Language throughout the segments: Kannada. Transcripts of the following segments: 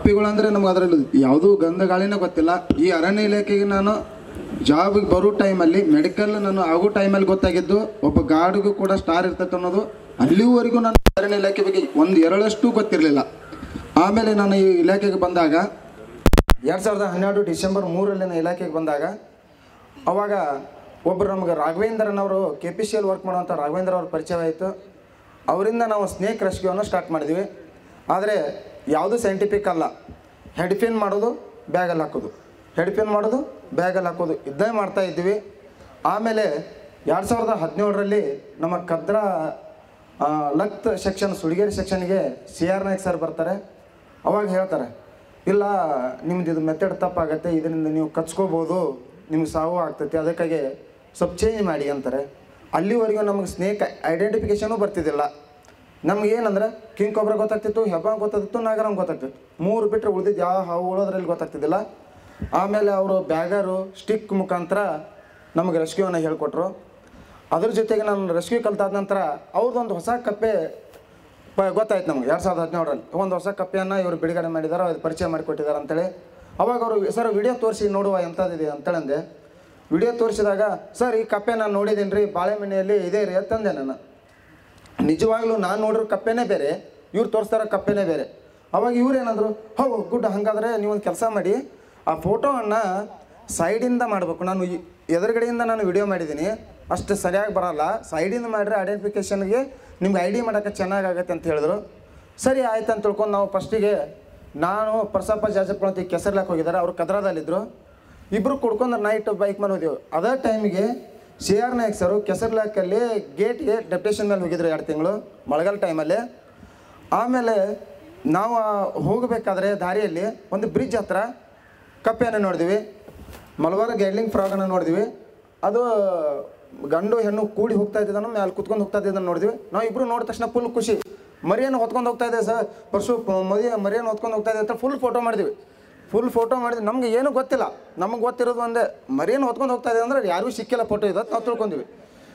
ಕಪ್ಪಿಗಳು ಅಂದ್ರೆ ನಮ್ಗೆ ಅದರಲ್ಲಿ ಯಾವುದೂ ಗಂಧ ಗಾಳಿನೇ ಗೊತ್ತಿಲ್ಲ ಈ ಅರಣ್ಯ ಇಲಾಖೆಗೆ ನಾನು ಜಾಬಿಗೆ ಬರೋ ಟೈಮಲ್ಲಿ ಮೆಡಿಕಲ್ ನಾನು ಆಗೋ ಟೈಮಲ್ಲಿ ಗೊತ್ತಾಗಿದ್ದು ಒಬ್ಬ ಗಾರ್ಡ್ಗೂ ಕೂಡ ಸ್ಟಾರ್ ಇರ್ತೈತೆ ಅನ್ನೋದು ಅಲ್ಲಿವರೆಗೂ ನಾನು ಅರಣ್ಯ ಇಲಾಖೆ ಬಗ್ಗೆ ಒಂದು ಎರಡಷ್ಟು ಗೊತ್ತಿರಲಿಲ್ಲ ಆಮೇಲೆ ನಾನು ಈ ಇಲಾಖೆಗೆ ಬಂದಾಗ ಎರಡು ಸಾವಿರದ ಹನ್ನೆರಡು ಡಿಸೆಂಬರ್ ಮೂರಲ್ಲಿ ನಾನು ಇಲಾಖೆಗೆ ಬಂದಾಗ ಅವಾಗ ಒಬ್ಬರು ನಮಗೆ ರಾಘವೇಂದ್ರನ್ ಅವರು K P C L work ಮಾಡುವಂಥ ರಾಘವೇಂದ್ರ ಅವ್ರ ಪರಿಚಯ ಆಯಿತು ಅವರಿಂದ ನಾವು ಸ್ನೇಕ್ ರೆಸ್ಕ್ಯೂವನ್ನು ಸ್ಟಾರ್ಟ್ ಮಾಡಿದ್ವಿ ಆದರೆ ಯಾವುದೂ ಸೈಂಟಿಫಿಕ್ ಅಲ್ಲ ಹೆಡ್ಫಿನ್ ಮಾಡೋದು ಬ್ಯಾಗಲ್ಲಿ ಹಾಕೋದು ಹೆಡ್ಫಿನ್ ಮಾಡೋದು ಬ್ಯಾಗಲ್ಲಿ ಹಾಕೋದು ಇದ್ದೇ ಮಾಡ್ತಾ ಇದ್ವಿ ಆಮೇಲೆ ಎರಡು ಸಾವಿರದ ಹದಿನೇಳರಲ್ಲಿ ನಮ್ಮ ಕದ್ರಾ ಆ, ಲಕ್ತ್ ಸೆಕ್ಷನ್ ಸುಡಿಗೇರಿ ಸೆಕ್ಷನ್ಗೆ ಸಿ ಆರ್ ನಾಯ್ಕ್ ಸರ್ ಬರ್ತಾರೆ ಅವಾಗ ಹೇಳ್ತಾರೆ ಇಲ್ಲ ನಿಮ್ದು ಇದು ಮೆಥಡ್ ತಪ್ಪಾಗತ್ತೆ ಇದರಿಂದ ನೀವು ಕಚ್ಕೋಬೋದು ನಿಮ್ಗೆ ಸಾವು ಆಗ್ತೈತಿ ಅದಕ್ಕಾಗಿ ಸ್ವಲ್ಪ ಚೇಂಜ್ ಮಾಡಿ ಅಂತಾರೆ ಅಲ್ಲಿವರೆಗೂ ನಮಗೆ ಸ್ನೇಕ್ ಐಡೆಂಟಿಫಿಕೇಶನು ಬರ್ತಿದ್ದಿಲ್ಲ ನಮ್ಗೆ ಏನಂದ್ರೆ ಕಿಂಗ್ ಕೊಬ್ರ ಗೊತ್ತಾಗ್ತಿತ್ತು ಹೆಬ್ಬ ಗೊತ್ತಾಗ್ತಿತ್ತು ನಾಗರಂ ಗೊತ್ತಾಗ್ತಿತ್ತು ಮೂರು ಬಿಟ್ಟರೆ ಉಳಿದಿದ್ದು ಯಾವ ಹಾವು ಉಳೋದ್ರಲ್ಲಿ ಗೊತ್ತಾಗ್ತಿದ್ದಿಲ್ಲ ಆಮೇಲೆ ಅವರು ಬ್ಯಾಗರು ಸ್ಟಿಕ್ ಮುಖಾಂತರ ನಮಗೆ ರೆಸ್ಕ್ಯೂವನ್ನು ಹೇಳ್ಕೊಟ್ರು ಅದ್ರ ಜೊತೆಗೆ ನಾನು ರೆಸ್ಕ್ಯೂ ಕಲ್ತಾದ ನಂತರ ಅವ್ರದ್ದೊಂದು ಹೊಸ ಕಪ್ಪೆ ಪ ಗೊತ್ತಾಯ್ತು ನಮ್ಗೆ ಎರಡು ಸಾವಿರದ ಹದಿನೇಳರಲ್ಲಿ ಒಂದು ಹೊಸ ಕಪ್ಪೆಯನ್ನು ಇವರು ಬಿಡುಗಡೆ ಮಾಡಿದ್ದಾರೆ ಅದು ಪರಿಚಯ ಮಾಡಿಕೊಟ್ಟಿದ್ದಾರೆ ಅಂತೇಳಿ ಅವಾಗ ಅವರು ಸರ್ ವಿಡಿಯೋ ತೋರಿಸಿ ನೋಡುವ ಎಂಥದ್ದಿದೆ ಅಂತೇಳಂದೆ ವಿಡಿಯೋ ತೋರಿಸಿದಾಗ ಸರ್ ಈ ಕಪ್ಪೆ ನಾನು ನೋಡಿದ್ದೀನಿ ರೀ ಬಾಳೆಮನೆಯಲ್ಲಿ ಇದೆ ರೀ ಅಂತಂದೆ ನಾನು ನಿಜವಾಗ್ಲೂ ನಾನು ನೋಡಿರೋ ಕಪ್ಪೆನೇ ಬೇರೆ ಇವ್ರು ತೋರಿಸ್ತಾರೋ ಕಪ್ಪೆನೇ ಬೇರೆ ಅವಾಗ ಇವ್ರು ಏನಂದ್ರು ಹೋ ಗುಡ್ ಹಾಗಾದ್ರೆ ನೀವೊಂದು ಕೆಲಸ ಮಾಡಿ ಆ ಫೋಟೋವನ್ನು ಸೈಡಿಂದ ಮಾಡಬೇಕು ನಾನು ಈ ಎದುರುಗಡೆಯಿಂದ ನಾನು ವಿಡಿಯೋ ಮಾಡಿದ್ದೀನಿ ಅಷ್ಟು ಸರಿಯಾಗಿ ಬರಲ್ಲ ಸೈಡಿಂದ ಮಾಡಿದ್ರೆ ಐಡೆಂಟಿಫಿಕೇಷನ್ಗೆ ನಿಮ್ಗೆ ಐ ಡಿ ಮಾಡೋಕ್ಕೆ ಚೆನ್ನಾಗಾಗತ್ತೆ ಅಂತ ಹೇಳಿದ್ರು ಸರಿ ಆಯ್ತು ಅಂತ ತಿಳ್ಕೊಂಡು ನಾವು ಫಸ್ಟಿಗೆ ನಾನು ಪ್ರಸಪ್ಪ ಜಾಜಪ್ಪ ಅಂತ ಕೆಸರ್ಲಾಕ್ ಹೋಗಿದ್ದಾರೆ ಅವರು ಕದ್ರಾದಲ್ಲಿದ್ದರು ಇಬ್ಬರು ಕುಡ್ಕೊಂಡು ನೈಟ್ ಬೈಕ್ ಮೇಲೆ ಹೋದೆವು ಅದೇ ಟೈಮಿಗೆ ಸಿ ಆರ್ ನಾಯಕ್ ಸರು ಕೆಸರ್ಲಾಕಲ್ಲಿ ಗೇಟ್ಗೆ ಡೆಪ್ಟೇಷನ್ ಮೇಲೆ ಹೋಗಿದ್ರು ಎರಡು ತಿಂಗಳು ಮಳೆಗಾಲ ಟೈಮಲ್ಲಿ ಆಮೇಲೆ ನಾವು ಹೋಗಬೇಕಾದ್ರೆ ದಾರಿಯಲ್ಲಿ ಒಂದು ಬ್ರಿಡ್ಜ್ ಹತ್ರ ಕಪ್ಪೆಯನ್ನು ನೋಡಿದ್ವಿ ಮಲಬಾರ್ ಗೈಡ್ಲಿಂಗ್ ಫ್ರಾಗನ್ನು ನೋಡಿದ್ವಿ ಅದು ಗಂಡು ಹೆಣ್ಣು ಕೂಡಿ ಹೋಗ್ತಾ ಇದ್ದಿದ್ದನ್ನು ಮೇಲೆ ಕುತ್ಕೊಂಡು ಹೋಗ್ತಾ ಇದ್ದಿದ್ದನ್ನು ನೋಡಿದ್ವಿ ನಾವು ಇಬ್ಬರು ನೋಡಿದ ತಕ್ಷಣ ಫುಲ್ ಖುಷಿ ಮರಿಯನ್ನು ಹೊತ್ಕೊಂಡು ಹೋಗ್ತಾ ಇದೆ ಸರ್ ಪರ್ಸು ಮದಿ ಮರಿಯನ್ನು ಹೊತ್ಕೊಂಡು ಹೋಗ್ತಾ ಇದೆ ಅಂತ ಫುಲ್ ಫೋಟೋ ಮಾಡಿದ್ವಿ ಫುಲ್ ಫೋಟೋ ಮಾಡಿದ್ವಿ ನಮ್ಗೆ ಏನೂ ಗೊತ್ತಿಲ್ಲ ನಮಗೆ ಗೊತ್ತಿರೋದು ಒಂದೇ ಮರಿಯನ್ನು ಹೊತ್ಕೊಂಡು ಹೋಗ್ತಾ ಇದೆ ಅಂದ್ರೆ ಯಾರಿಗೂ ಸಿಕ್ಕಿಲ್ಲ ಫೋಟೋ ಇದೆ ಅಂತ ನಾವು ತಿಳ್ಕೊಂಡ್ವಿ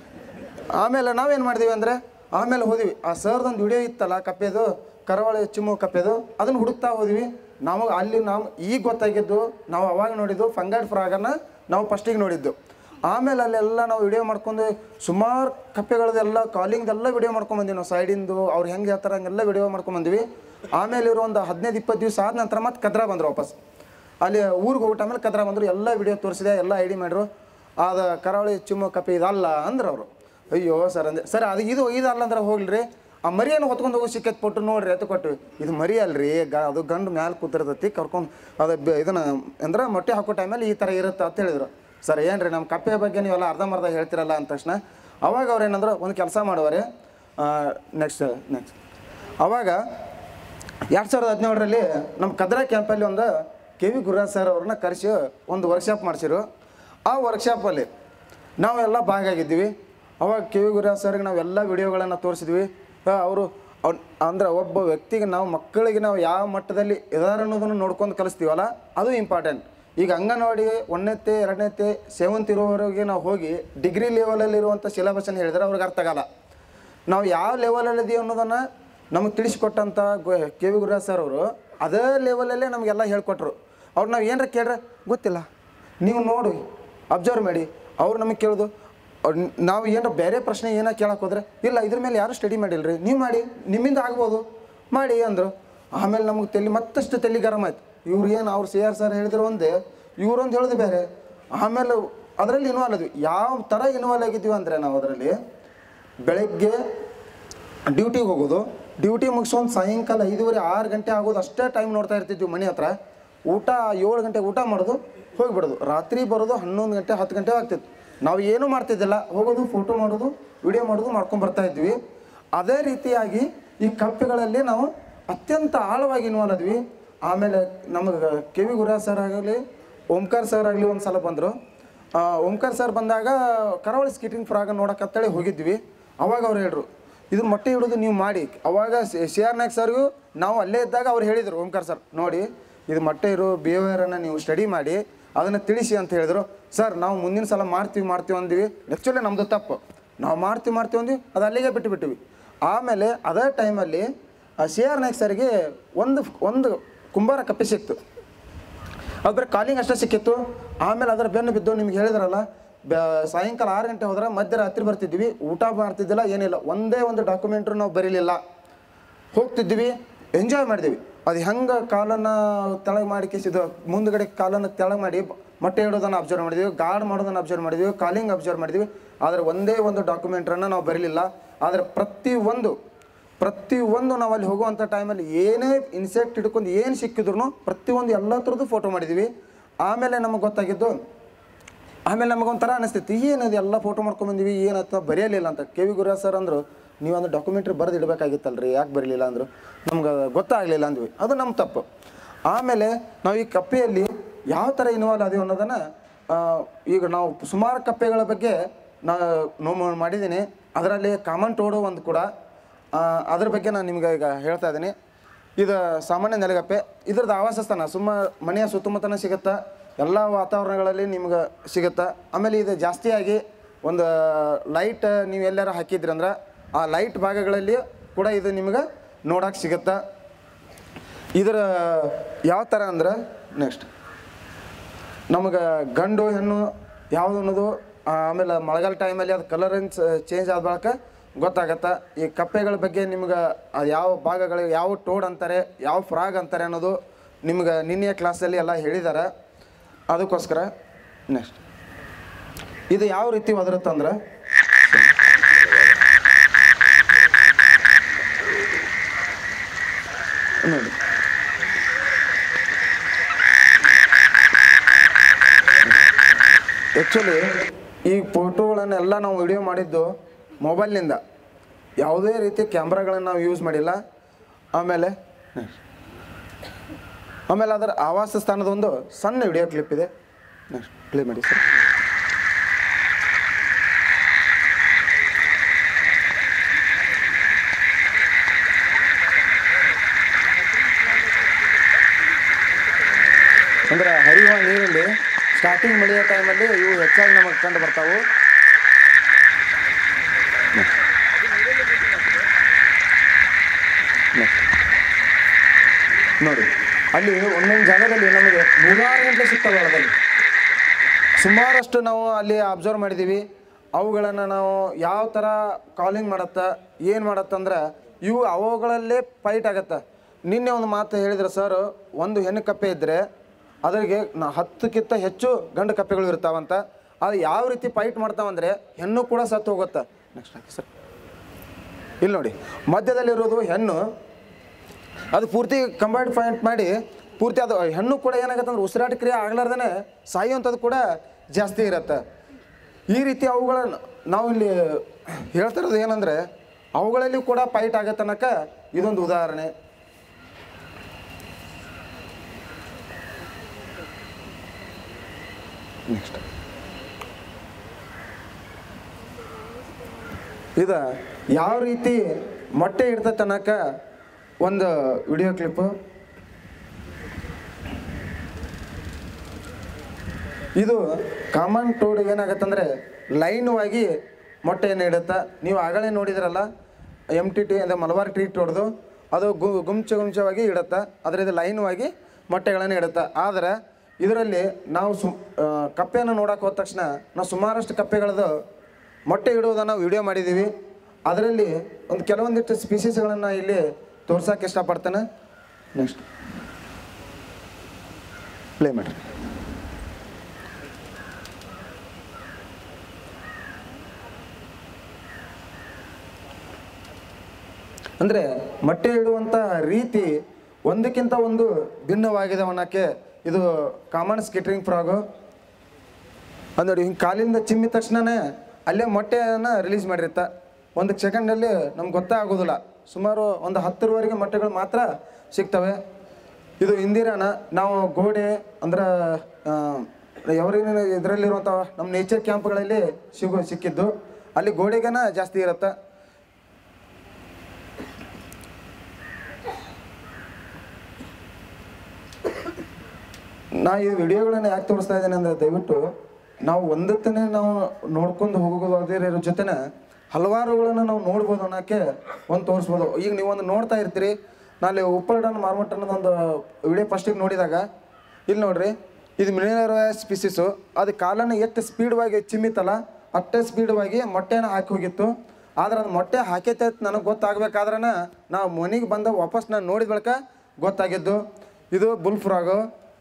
ಆಮೇಲೆ ನಾವೇನು ಮಾಡಿದ್ವಿ ಅಂದರೆ ಆಮೇಲೆ ಹೋದ್ವಿ ಆ ಸರ್ದೊಂದು ವಿಡಿಯೋ ಇತ್ತಲ್ಲ ಕಪ್ಪೆದು ಕರಾವಳಿ ಚಿಮ್ಮು ಕಪ್ಪೆದು ಅದನ್ನು ಹುಡುಕ್ತಾ ಹೋದ್ವಿ ನಾವು ಅಲ್ಲಿ ನಾವು ಈಗ ಗೊತ್ತಾಗಿದ್ದು ನಾವು ಅವಾಗ ನೋಡಿದ್ದು ಫಂಗಡ್ ಫ್ರಾಗನ್ನು ನಾವು ಫಸ್ಟಿಗೆ ನೋಡಿದ್ದು ಆಮೇಲೆ ಅಲ್ಲೆಲ್ಲ ನಾವು ವಿಡಿಯೋ ಮಾಡ್ಕೊಂಡು ಸುಮಾರು ಕಪ್ಪೆಗಳದೆಲ್ಲ ಕಾಲಿಂಗ್ದೆಲ್ಲ ವಿಡಿಯೋ ಮಾಡ್ಕೊಂಬಂದ್ವಿ ನಾವು ಸೈಡಿಂದು ಅವ್ರು ಹೆಂಗೆ ಹೇಳ್ತಾರೆ ಹಂಗೆಲ್ಲ ವಿಡಿಯೋ ಮಾಡ್ಕೊಂಬಂದ್ವಿ ಆಮೇಲೆ ಇವರು ಒಂದು ಹದಿನೈದು ಇಪ್ಪತ್ತು ದಿವಸ ಆದ ನಂತರ ಮತ್ತೆ ಕದ್ರಾ ಬಂದರು ವಾಪಸ್ ಅಲ್ಲಿ ಊರಿಗೆ ಹೋಗ್ಬಿಟ್ಟು ಆಮೇಲೆ ಕದ್ರಾ ಬಂದರು ಎಲ್ಲ ವಿಡಿಯೋ ತೋರಿಸಿದೆ ಎಲ್ಲ ಐ ಡಿ ಮಾಡ್ರು ಅದು ಕರಾವಳಿ ಚಿಮ್ಮು ಕಪ್ಪೆ ಇದಲ್ಲ ಅಂದ್ರೆ ಅವರು ಅಯ್ಯೋ ಸರ್ ಅಂದೆ ಸರ್ ಅದು ಇದು ಇದಲ್ಲ ಅಂದ್ರೆ ಹೋಗ್ಲಿ ಆ ಮರಿಯನ್ನು ಹೊತ್ಕೊಂಡು ಹೋಗೋ ಸಿಕ್ಕತ್ ಕೊಟ್ಟು ನೋಡ್ರಿ ಅಂತ ಕೊಟ್ಟು ಇದು ಮರಿ ಅಲ್ರಿ ಗ ಅದು ಗಂಡು ಮ್ಯಾಲೆ ಕೂತಿರ್ತೈತಿ ಕರ್ಕೊಂಡು ಅದು ಬ- ಇದನ್ನ ಅಂದ್ರೆ ಮೊಟ್ಟೆ ಹಾಕೋ ಟೈಮಲ್ಲಿ ಈ ಥರ ಇರುತ್ತೆ ಅಂತ ಹೇಳಿದ್ರು ಸರ್ ಏನ್ರಿ ನಮ್ಮ ಕಪ್ಪೆ ಬಗ್ಗೆ ನೀವೆಲ್ಲ ಅರ್ಧಂಬರ್ಧ ಹೇಳ್ತಿರಲ್ಲ ಅಂದ ತಕ್ಷಣ ಅವಾಗ ಅವ್ರು ಏನಂದ್ರೆ ಒಂದು ಕೆಲಸ ಮಾಡುವರೆ ನೆಕ್ಸ್ಟ್ ನೆಕ್ಸ್ಟ್ ಅವಾಗ ಎರಡು ಸಾವಿರದ ಹದಿನೇಳರಲ್ಲಿ ನಮ್ಮ ಕದ್ರಾ ಕ್ಯಾಂಪಲ್ಲಿ ಒಂದು ಕೆ ವಿ ಗುರುರಾಜ್ ಸರ್ ಅವ್ರನ್ನ ಕರೆಸಿ ಒಂದು ವರ್ಕ್ಶಾಪ್ ಮಾಡಿಸಿರು ಆ ವರ್ಕ್ಶಾಪಲ್ಲಿ ನಾವೆಲ್ಲ ಭಾಗಿಯಾಗಿದ್ದೀವಿ ಅವಾಗ ಕೆ ವಿ ಗುರುರಾಜ್ ಸರ್ಗೆ ನಾವೆಲ್ಲ ವಿಡಿಯೋಗಳನ್ನು ತೋರಿಸಿದ್ವಿ ಅವರು ಅಂದ್ರೆ ಒಬ್ಬ ವ್ಯಕ್ತಿಗೆ ನಾವು ಮಕ್ಕಳಿಗೆ ನಾವು ಯಾವ ಮಟ್ಟದಲ್ಲಿ ಇದಾರೆ ಅನ್ನೋದನ್ನು ನೋಡ್ಕೊಂಡು ಕಲಿಸ್ತೀವಲ್ಲ ಅದು ಇಂಪಾರ್ಟೆಂಟ್ ಈಗ ಅಂಗನವಾಡಿ ಒಂದನೇತೆ ಎರಡನೇತೆ ಸೆವೆಂತ್ ಇರೋವರೆಗೆ ನಾವು ಹೋಗಿ ಡಿಗ್ರಿ ಲೆವೆಲಲ್ಲಿರುವಂಥ ಸಿಲೆಬಸನ್ನು ಹೇಳಿದ್ರೆ ಅವ್ರಿಗೆ ಅರ್ಥ ಆಗಲ್ಲ ನಾವು ಯಾವ ಲೆವೆಲಲ್ಲಿ ಇದೀವಿ ಅನ್ನೋದನ್ನು ನಮಗೆ ತಿಳಿಸ್ಕೊಟ್ಟಂಥ ಕೆ ವಿ ಗುರುರಾಜ್ ಸರ್ ಅವರು ಅದೇ ಲೆವೆಲಲ್ಲೇ ನಮಗೆಲ್ಲ ಹೇಳ್ಕೊಟ್ರು ಅವ್ರು ನಾವು ಏನಾರ ಕೇಳ್ರೆ ಗೊತ್ತಿಲ್ಲ ನೀವು ನೋಡಿ ಅಬ್ಸರ್ವ್ ಮಾಡಿ ಅವ್ರು ನಮಗೆ ಕೇಳೋದು ಅವ್ರ್ ನ್- ನಾವು ಏನಾರ ಬೇರೆ ಪ್ರಶ್ನೆ ಏನೋ ಕೇಳಕ್ಕೆ ಹೋದ್ರೆ ಇಲ್ಲ ಇದ್ರ ಮೇಲೆ ಯಾರು ಸ್ಟಡಿ ಮಾಡಿಲ್ರಿ ನೀವು ಮಾಡಿ ನಿಮ್ಮಿಂದ ಆಗ್ಬೋದು ಮಾಡಿ ಅಂದರು ಆಮೇಲೆ ನಮಗೆ ತಲೆ ಮತ್ತಷ್ಟು ತಲೆ ಗರಂ ಆಯ್ತು ಇವ್ರು ಏನು ಅವ್ರು ಸಿ ಆರ್ ಸರ್ ಹೇಳಿದ್ರು ಒಂದೇ ಇವ್ರೊಂದು ಹೇಳೋದು ಬೇರೆ ಆಮೇಲೆ ಅದರಲ್ಲಿ ಇನ್ವಾಲ್ವ್ ಆದ್ವಿ ಯಾವ ಥರ ಇನ್ವಾಲ್ವ್ ಆಗಿದ್ವಿ ಅಂದರೆ ನಾವು ಅದರಲ್ಲಿ ಬೆಳಗ್ಗೆ ಡ್ಯೂಟಿಗೆ ಹೋಗೋದು ಡ್ಯೂಟಿ ಮುಗಿಸ್ಕೊಂಡು ಸಾಯಂಕಾಲ ಐದುವರೆ ಆರು ಗಂಟೆ ಆಗೋದು ಅಷ್ಟೇ ಟೈಮ್ ನೋಡ್ತಾ ಇರ್ತಿದ್ವಿ ಮನೆ ಹತ್ರ ಊಟ ಏಳು ಗಂಟೆಗೆ ಊಟ ಮಾಡೋದು ಹೋಗಿಬಿಡೋದು ರಾತ್ರಿ ಬರೋದು ಹನ್ನೊಂದು ಗಂಟೆ ಹತ್ತು ಗಂಟೆ ಆಗ್ತಿತ್ತು ನಾವು ಏನೂ ಮಾಡ್ತಿದ್ದಿಲ್ಲ ಹೋಗೋದು ಫೋಟೋ ಮಾಡೋದು ವಿಡಿಯೋ ಮಾಡೋದು ಮಾಡ್ಕೊಂಡು ಬರ್ತಾ ಇದ್ವಿ ಅದೇ ರೀತಿಯಾಗಿ ಈ ಕಪ್ಪೆಗಳಲ್ಲಿ ನಾವು ಅತ್ಯಂತ ಆಳವಾಗಿ ಇನ್ವಾಲ್ವ್ ಆದ್ವಿ ಆಮೇಲೆ ನಮಗೆ ಕೆ ವಿ ಗುರುರಾಜ್ ಸರ್ ಆಗಲಿ ಓಂಕಾರ್ ಸರ್ ಆಗಲಿ ಒಂದು ಸಲ ಬಂದರು ಓಂಕಾರ್ ಸರ್ ಬಂದಾಗ ಕರಾವಳಿ ಸ್ಕೀಟಿಂಗ್ ಫ್ರಾಗ ನೋಡಕ್ಕಂತೇಳಿ ಹೋಗಿದ್ವಿ ಅವಾಗ ಅವ್ರು ಹೇಳ್ರು ಇದು ಮೊಟ್ಟೆ ಇಡೋದು ನೀವು ಮಾಡಿ ಅವಾಗ ಸಿ ಆರ್ ನಾಯ್ಕ್ ಸರ್ಗೂ ನಾವು ಅಲ್ಲೇ ಇದ್ದಾಗ ಅವ್ರು ಹೇಳಿದರು ಓಂಕಾರ್ ಸರ್ ನೋಡಿ ಇದು ಮೊಟ್ಟೆ ಇರೋ ಬಿಹೇವಿಯರನ್ನು ನೀವು ಸ್ಟಡಿ ಮಾಡಿ ಅದನ್ನು ತಿಳಿಸಿ ಅಂತ ಹೇಳಿದ್ರು ಸರ್ ನಾವು ಮುಂದಿನ ಸಲ ಮಾಡ್ತೀವಿ ಮಾಡ್ತೀವಿ ಅಂದ್ವಿ ಆ್ಯಕ್ಚುಲಿ ನಮ್ಮದು ತಪ್ಪು ನಾವು ಮಾಡ್ತೀವಿ ಮಾಡ್ತೀವಿ ಅಂದ್ವಿ ಅದು ಅಲ್ಲಿಗೆ ಬಿಟ್ಟು ಬಿಟ್ಟಿವಿ ಆಮೇಲೆ ಅದೇ ಟೈಮಲ್ಲಿ ಸಿ ಆರ್ ನಾಯ್ಕ್ ಸರ್ಗೆ ಒಂದು ಒಂದು ಕುಂಬಾರ ಕಪ್ಪೆ ಸಿಕ್ತು ಅದು ಬರೀ ಕಾಲಿಂಗ್ ಅಷ್ಟೇ ಸಿಕ್ಕಿತ್ತು ಆಮೇಲೆ ಅದರ ಬೆನ್ನು ಬಿದ್ದು ನಿಮ್ಗೆ ಹೇಳಿದ್ರಲ್ಲ ಬ- ಸಾಯಂಕಾಲ ಆರು ಗಂಟೆ ಹೋದ್ರೆ ಮಧ್ಯರಾತ್ರಿ ಬರ್ತಿದ್ವಿ ಊಟ ಮಾಡ್ತಿದ್ದಿಲ್ಲ ಏನಿಲ್ಲ ಒಂದೇ ಒಂದು ಡಾಕ್ಯುಮೆಂಟ್ರು ನಾವು ಬರೀಲಿಲ್ಲ ಹೋಗ್ತಿದ್ವಿ ಎಂಜಾಯ್ ಮಾಡಿದ್ವಿ ಅದು ಹೆಂಗೆ ಕಾಲನ್ನು ತೆಳಗೆ ಮಾಡಿ ಕಿಸಿದ್ದು ಮುಂದ್ಗಡೆ ಕಾಲನ್ನು ತೆಳಗೆ ಮಾಡಿ ಮೊಟ್ಟೆ ಇಡೋದನ್ನು ಅಬ್ಸರ್ವ್ ಮಾಡಿದ್ವಿ ಗಾರ್ಡ್ ಮಾಡೋದನ್ನು ಅಬ್ಸರ್ವ್ ಮಾಡಿದ್ವಿ ಕಾಲಿಂಗ್ ಅಬ್ಸರ್ವ್ ಮಾಡಿದ್ವಿ ಆದರೆ ಒಂದೇ ಒಂದು ಡಾಕ್ಯುಮೆಂಟ್ರನ್ನು ನಾವು ಬರೀಲಿಲ್ಲ ಆದರೆ ಪ್ರತಿ ಒಂದು ಪ್ರತಿ ಒಂದು ನಾವು ಅಲ್ಲಿ ಹೋಗುವಂಥ ಟೈಮಲ್ಲಿ ಏನೇ ಇನ್ಸೆಕ್ಟ್ ಹಿಡ್ಕೊಂಡು ಏನು ಸಿಕ್ಕಿದ್ರು ಪ್ರತಿಯೊಂದು ಎಲ್ಲ ಥರದ್ದು ಫೋಟೋ ಮಾಡಿದ್ವಿ ಆಮೇಲೆ ನಮಗೆ ಗೊತ್ತಾಗಿದ್ದು ಆಮೇಲೆ ನಮಗೊಂಥರ ಅನಿಸ್ತೈತಿ ಏನದು ಎಲ್ಲ ಫೋಟೋ ಮಾಡ್ಕೊಂಬಂದಿವಿ ಏನತ್ತ ಬರೆಯಲಿಲ್ಲ ಅಂತ ಕೆ ವಿ ಗುರುರಾಜ್ ಸರ್ ಅಂದರು ನೀವು ಒಂದು ಡಾಕ್ಯುಮೆಂಟ್ರಿ ಬರೆದು ಇಡಬೇಕಾಗಿತ್ತಲ್ರಿ ಯಾಕೆ ಬರಲಿಲ್ಲ ಅಂದರು ನಮ್ಗೆ ಗೊತ್ತಾಗಲಿಲ್ಲ ಅಂದ್ವಿ ಅದು ನಮ್ಮ ತಪ್ಪು ಆಮೇಲೆ ನಾವು ಈ ಕಪ್ಪೆಯಲ್ಲಿ ಯಾವ ಥರ ಇನ್ವಾಲ್ವ್ ಆದೀವಿ ಅನ್ನೋದನ್ನು ಆ, ಈಗ ನಾವು ಸುಮಾರು ಕಪ್ಪೆಗಳ ಬಗ್ಗೆ ನಾ ನೋವು ಮಾಡಿದ್ದೀನಿ ಅದರಲ್ಲಿ ಕಾಮನ್ ಟೋಡು ಒಂದು ಕೂಡ ಆ, ಅದ್ರ ಬಗ್ಗೆ ನಾನು ನಿಮ್ಗೆ ಈಗ ಹೇಳ್ತಾ ಇದ್ದೀನಿ ಇದು ಸಾಮಾನ್ಯ ನೆಲಗಪ್ಪೆ ಇದ್ರದ್ದು ಆವಾಸ ಸ್ಥಾನ ಸುಮ್ಮ ಮನೆಯ ಸುತ್ತಮುತ್ತನ ಸಿಗುತ್ತಾ ಎಲ್ಲ ವಾತಾವರಣಗಳಲ್ಲಿ ನಿಮ್ಗೆ ಸಿಗುತ್ತಾ ಆಮೇಲೆ ಇದು ಜಾಸ್ತಿಯಾಗಿ ಒಂದು ಲೈಟ್ ನೀವು ಎಲ್ಲಾರ ಹಾಕಿದ್ರಿ ಅಂದ್ರೆ ಆ ಲೈಟ್ ಭಾಗಗಳಲ್ಲಿ ಕೂಡ ಇದು ನಿಮ್ಗೆ ನೋಡಕ್ಕೆ ಸಿಗುತ್ತಾ ಇದರ ಯಾವ ಥರ ಅಂದ್ರೆ ನೆಕ್ಸ್ಟ್ ನಮಗೆ ಗಂಡು ಹೆಣ್ಣು ಯಾವುದು ಅನ್ನೋದು ಆ, ಆಮೇಲೆ ಮಳೆಗಾಲ ಟೈಮಲ್ಲಿ ಅದು ಕಲರ್ ಚೇಂಜ್ ಆದ ಬಳಿಕ ಗೊತ್ತಾಗತ್ತೆ ಈ ಕಪ್ಪೆಗಳ ಬಗ್ಗೆ ನಿಮ್ಗೆ ಅದು ಯಾವ ಭಾಗಗಳು ಯಾವ ಟೋಡ್ ಅಂತಾರೆ ಯಾವ ಫ್ರಾಗ್ ಅಂತಾರೆ ಅನ್ನೋದು ನಿಮ್ಗೆ ನಿನ್ನೆಯ ಕ್ಲಾಸಲ್ಲಿ ಎಲ್ಲ ಹೇಳಿದ್ದಾರೆ ಅದಕ್ಕೋಸ್ಕರ ನೆಕ್ಸ್ಟ್ ಇದು ಯಾವ ರೀತಿ ಒದರುತ್ತಂದ್ರೆ ನೋಡಿ ಆ್ಯಕ್ಚುಲಿ ಈ ಫೋಟೋಗಳನ್ನೆಲ್ಲ ನಾವು ವಿಡಿಯೋ ಮಾಡಿದ್ದು ಮೊಬೈಲ್ನಿಂದ ಯಾವುದೇ ರೀತಿ ಕ್ಯಾಮ್ರಾಗಳನ್ನು ನಾವು ಯೂಸ್ ಮಾಡಿಲ್ಲ ಆಮೇಲೆ ಆಮೇಲೆ ಅದರ ಆವಾಸ ಸ್ಥಾನದ ಒಂದು ಸಣ್ಣ ವಿಡಿಯೋ ಕ್ಲಿಪ್ ಇದೆ ನೆಕ್ಸ್ಟ್ ಪ್ಲೇ ಮಾಡಿ ಸರ್ ಅಂದ್ರೆ ಹರಿಯುವ ನೀರಲ್ಲಿ ಸ್ಟಾರ್ಟಿಂಗ್ ಮಳೆಯ ಟೈಮಲ್ಲಿ ಇವು ಹೆಚ್ಚಾಗಿ ನಮಗೆ ಕಂಡು ಬರ್ತಾವು ನೋಡಿ ಅಲ್ಲಿ ಒಂದೊಂದು ಜಾಗದಲ್ಲಿ ನಮಗೆ ನೂರಾರು ಗಂಟೆ ಸಿಗ್ತವೆ ಒಳಗಲ್ಲಿ ಸುಮಾರಷ್ಟು ನಾವು ಅಲ್ಲಿ ಅಬ್ಸರ್ವ್ ಮಾಡಿದ್ದೀವಿ ಅವುಗಳನ್ನು ನಾವು ಯಾವ ಥರ ಕಾಲಿಂಗ್ ಮಾಡತ್ತ ಏನು ಮಾಡತ್ತಂದ್ರೆ ಇವು ಅವುಗಳಲ್ಲೇ ಫೈಟ್ ಆಗತ್ತೆ ನಿನ್ನೆ ಒಂದು ಮಾತು ಹೇಳಿದ್ರು ಸರ್ ಒಂದು ಹೆಣ್ಣು ಕಪ್ಪೆ ಇದ್ದರೆ ಅದರಿಗೆ ನಾ ಹತ್ತಕ್ಕಿಂತ ಹೆಚ್ಚು ಗಂಡು ಕಪ್ಪೆಗಳು ಇರ್ತಾವಂತ ಅದು ಯಾವ ರೀತಿ ಫೈಟ್ ಮಾಡ್ತಾವಂದ್ರೆ ಹೆಣ್ಣು ಕೂಡ ಸತ್ತು ಹೋಗುತ್ತೆ ನೆಕ್ಸ್ಟ್ ಹಾಕಿ ಸರ್ ಇಲ್ಲಿ ನೋಡಿ ಮಧ್ಯದಲ್ಲಿರೋದು ಹೆಣ್ಣು ಅದು ಪೂರ್ತಿ ಕಂಬೈಂಡ್ ಪಾಯಿಂಟ್ ಮಾಡಿ ಪೂರ್ತಿ ಅದು ಹೆಣ್ಣು ಕೂಡ ಏನಾಗತ್ತೆ ಅಂದ್ರೆ ಉಸಿರಾಟ ಕ್ರಿಯೆ ಆಗ್ಲಾರ್ದೇ ಸಾಯುವಂಥದ್ದು ಕೂಡ ಜಾಸ್ತಿ ಇರತ್ತೆ ಈ ರೀತಿ ಅವುಗಳನ್ನು ನಾವು ಇಲ್ಲಿ ಹೇಳ್ತಾ ಇರೋದು ಏನಂದರೆ ಅವುಗಳಲ್ಲಿ ಕೂಡ ಫೈಟ್ ಆಗತ್ತೆ ಅನ್ನೋಕ್ಕ ಇದೊಂದು ಉದಾಹರಣೆ ನೆಕ್ಸ್ಟ್ ಇದು ಯಾವ ರೀತಿ ಮೊಟ್ಟೆ ಇಡ್ತೈತೆ ಅನ್ನೋಕೆ ಒಂದು ವಿಡಿಯೋ ಕ್ಲಿಪ್ಪು ಇದು ಕಾಮನ್ ಟೋಡ್ ಏನಾಗತ್ತಂದ್ರೆ ಲೈನ್ವಾಗಿ ಮೊಟ್ಟೆಯನ್ನು ಇಡುತ್ತೆ ನೀವು ಆಗಲೇ ನೋಡಿದ್ರಲ್ಲ ಎಮ್ ಟಿ ಟಿ ಅಂದರೆ ಮಲಬಾರ್ ಟ್ರೀಟ್ ಹೊಡೆದು ಅದು ಗು ಗುಂಚ ಗುಂಚವಾಗಿ ಇಡುತ್ತೆ ಆದರೆ ಇದು ಲೈನ್ವಾಗಿ ಮೊಟ್ಟೆಗಳನ್ನು ಇಡುತ್ತೆ ಆದರೆ ಇದರಲ್ಲಿ ನಾವು ಸು ಆ, ಕಪ್ಪೆಯನ್ನು ನೋಡಕ್ಕೆ ಹೋದ ತಕ್ಷಣ ನಾವು ಸುಮಾರಷ್ಟು ಕಪ್ಪೆಗಳದ್ದು ಮೊಟ್ಟೆ ಇಡುವುದನ್ನು ವಿಡಿಯೋ ಮಾಡಿದ್ದೀವಿ ಅದರಲ್ಲಿ ಒಂದು ಕೆಲವೊಂದಿಷ್ಟು ಸ್ಪೀಸೀಸ್ಗಳನ್ನು ಇಲ್ಲಿ ತೋರ್ಸೋಕೆ ಇಷ್ಟಪಡ್ತೇನೆ ನೆಕ್ಸ್ಟ್ ಪ್ಲೇ ಮಾಡಿರಿ ಅಂದರೆ ಮೊಟ್ಟೆ ಇಡುವಂಥ ರೀತಿ ಒಂದಕ್ಕಿಂತ ಒಂದು ಭಿನ್ನವಾಗಿದೆ ಅನ್ನೋಕ್ಕೆ ಇದು ಕಾಮನ್ ಸ್ಕಿಟ್ರಿಂಗ್ ಫ್ರಾಗು ಅದು ನೋಡಿ ಹಿಂಗೆ ಕಾಲಿಂದ ಚಿಮ್ಮಿದ ತಕ್ಷಣನೇ ಅಲ್ಲೇ ಮೊಟ್ಟೆಯನ್ನು ರಿಲೀಸ್ ಮಾಡಿರುತ್ತೆ ಒಂದು ಸೆಕೆಂಡಲ್ಲಿ ನಮ್ಗೆ ಗೊತ್ತೇ ಆಗೋದಿಲ್ಲ ಸುಮಾರು ಒಂದು ಹತ್ತರವರೆಗೆ ಮೊಟ್ಟೆಗಳು ಮಾತ್ರ ಸಿಗ್ತವೆ ಇದು ಇಂದಿರಾನ ನಾವು ಗೋಡೆ ಅಂದ್ರೆ ఎవరైనా ಇದರಲ್ಲಿರುವಂಥ ನಮ್ಮ ನೇಚರ್ ಕ್ಯಾಂಪ್ಗಳಲ್ಲಿ ಸಿಗೋ ಸಿಕ್ಕಿದ್ದು ಅಲ್ಲಿ ಗೋಡೆಗೇನ ಜಾಸ್ತಿ ಇರುತ್ತೆ ನಾ ಈ ವಿಡಿಯೋಗಳನ್ನ ಯಾಕೆ ತೋರಿಸ್ತಾ ಇದ್ದೇನೆ ಅಂದ್ರೆ ದಯವಿಟ್ಟು ನಾವು ಒಂದತ್ತನೇ ನಾವು ನೋಡ್ಕೊಂಡು ಹೋಗೋದ್ರ ಜೊತೆನೆ ಹಲವಾರುಗಳನ್ನ ನಾವು ನೋಡ್ಬೋದು ಅನ್ನೋಕ್ಕೆ ಒಂದು ತೋರಿಸ್ಬೋದು ಈಗ ನೀವು ಒಂದು ನೋಡ್ತಾ ಇರ್ತೀರಿ ನಾಳೆ ಉಪ್ಪಲ್ಡನ್ ಮಾರ್ಮಟ್ ಅನ್ನೋದೊಂದು ವಿಡಿಯೋ ಫಸ್ಟಿಗೆ ನೋಡಿದಾಗ ಇಲ್ಲಿ ನೋಡ್ರಿ ಇದು ಮಿನರಲ್ ಸ್ಪೀಸೀಸು ಅದು ಕಾಲನ್ನು ಎಷ್ಟು ಸ್ಪೀಡ್ವಾಗಿ ಚಿಮ್ಮಿತಲ್ಲ ಅಷ್ಟೇ ಸ್ಪೀಡ್ವಾಗಿ ಮೊಟ್ಟೆನ ಹಾಕಿ ಹೋಗಿತ್ತು ಆದ್ರೆ ಅದು ಮೊಟ್ಟೆ ಹಾಕೈತೆ ಅಂತ ನನಗೆ ಗೊತ್ತಾಗ್ಬೇಕಾದ್ರೆ ನಾವು ಮನೆಗೆ ಬಂದ ವಾಪಸ್ ನಾನು ನೋಡಿದ ಬಳಿಕ ಗೊತ್ತಾಗಿದ್ದು ಇದು ಬುಲ್ ಫ್ರಾಗು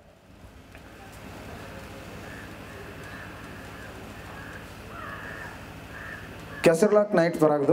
ಕೆಸರ್ಲಾಕ್ ನೈಟ್ ಬರಾಗ್ದು